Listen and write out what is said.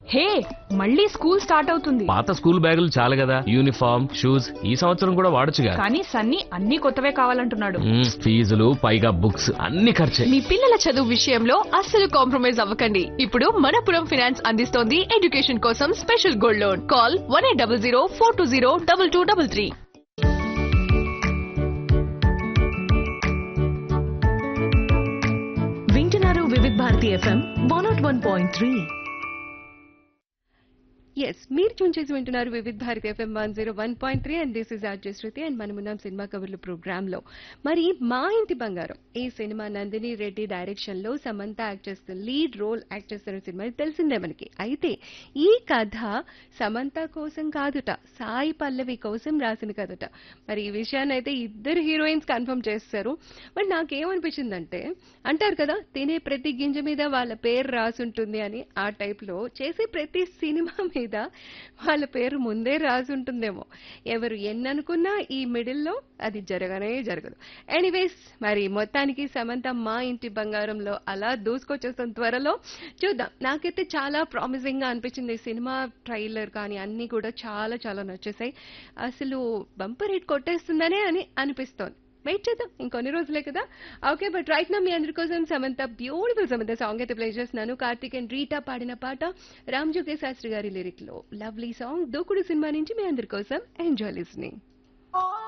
హే మళ్ళీ school start అవుతుంది పాత స్కూల్ బ్యాగులు చాలు కదా యూనిఫామ్ షూస్ ఈ సంవత్సరం కూడా వాడొచ్చుగా కానీ సన్నీ అన్ని కొత్తవే కావాలంటున్నాడు మ్మ్, ఫీజులు పైగా బుక్స్ అన్ని ఖర్చే మీ పిల్లల చదువు విషయంలో అస్సలు కాంప్రమైజ్ అవ్వకండి ఇప్పుడు మనపురం ఫినాన్స్ అందిస్తోంది ఎడ్యుకేషన్ కోసం special gold loan call one eight double zero four two zero double two double three వింటున్నారు Vividh Bharati FM one nought one point three yes మీరు చూన్ చేసి వింటున్నారు Vividh Bharati FM one zero one point three and this is RJ Shruti and మనం ఉన్నాం cinema కబుర్లు programme లో మరి మా ఇంటి బంగారం ఈ సినిమా నందిని రెడ్డి డైరెక్షన్ లో సమంత యాక్ట్ చేస్తున్న లీడ్ రోల్ యాక్ట్ చేస్తున్న సినిమా ఇది తెలిసిందే మనకి అయితే ఈ కథ సమంత కోసం కాదుట సాయి పల్లవి కోసం రాసిన కథట మరి ఈ విషయాన్ని అయితే ఇద్దరు హీరోయిన్స్ కన్ఫర్మ్ చేస్తారు మరి నాకేమనిపించిందంటే అంటారు కదా తినే ప్రతి గింజ మీద వాళ్ళ పేరు రాసుంటుంది అని ఆ టైప్ లో చేసే ప్రతి సినిమా మీద వాళ్ళ పేరు ముందే రాసి ఉంటుందేమో ఎవరు ఎన్ననుకున్నా ఈ మిడిల్లో అది జరగనే జరగదు ఎనీవేస్ మరి మొత్తానికి సమంత మా ఇంటి బంగారంలో అలా దూసుకొచ్చేస్తాం త్వరలో చూద్దాం నాకైతే చాలా ప్రామిసింగ్ గా అనిపించింది ఈ సినిమా ట్రైలర్ కానీ అన్ని కూడా చాలా చాలా నచ్చేసాయి అసలు బంపర్ హిట్ కొట్టేస్తుందనే అని అనిపిస్తోంది వెయిట్ చేద్దాం ఇంకొన్ని రోజులే కదా ఓకే బట్ రైట్ నా మీ అందరి కోసం సమంత బ్యూటిఫుల్ సమంత సాంగ్ అయితే ప్లే చేస్తున్నాను కార్తిక్ అండ్ రీటా పాడిన పాట రామ్ జోగే శాస్త్రి గారి లిరిక్ లో లవ్లీ సాంగ్ దూకుడు సినిమా నుంచి మీ అందరి కోసం ఎంజాయ్ లిస్నింగ్